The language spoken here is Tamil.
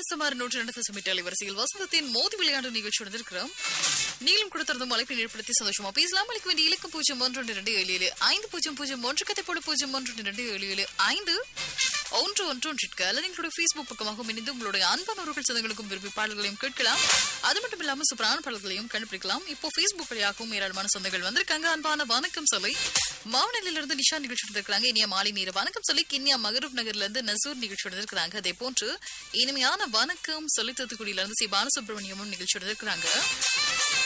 சுமார் நூற்றி ரெண்டு தசமிட்டு அலைவரிசையில் வசந்தத்தின் மோதி விளையாட்டு நிகழ்ச்சி நடந்திருக்கிறோம் நீங்களும் கொடுத்திருந்தும் அழைப்பை ஏற்படுத்தி சந்தோஷமா பேசலாம் அளிக்க வேண்டிய இலக்கம் பூஜ்ஜியம் ஒன்று இரண்டு ஏழு ஏழு ஐந்து பூஜ்ஜியம் பூஜ்ஜியம் ஒன்று கதைப்போடு பூஜ்ஜியம் ஒன்று இரண்டு ஏழு ஏழு ஐந்து ஒன்று ஒன்று ஒன்றிற்கு அல்லது எங்களுடைய ஃபேஸ்புக் பக்கமாக இணைந்து உங்களுடைய அன்பானவர்கள் சொந்தங்களுக்கும் விரும்பி பாடல்களையும் கேட்கலாம் அது மட்டும் இல்லாம சூப்பரான பாடல்களையும் கண்டுபிடிக்கலாம் இப்போ ஃபேஸ்புக் வழியாகவும் ஏராளமான சொந்தங்கள் வந்திருக்காங்க அன்பான வணக்கம் சொல்லி மாவனிலிருந்து நிஷா நிகழ்ச்சி எடுத்திருக்காங்க இனிய மாலை நேர வணக்கம் சொல்லி கிண்ணியா மகரூப் நகர்ல இருந்து நசூர் நிகழ்ச்சி எடுத்திருக்காங்க அதே போன்று இனிமையான வணக்கம் சொல்லி தூத்துக்குடியில இருந்து சி பாலசுப்ரமணியமும் நிகழ்ச்சி எடுத்திருக்காங்க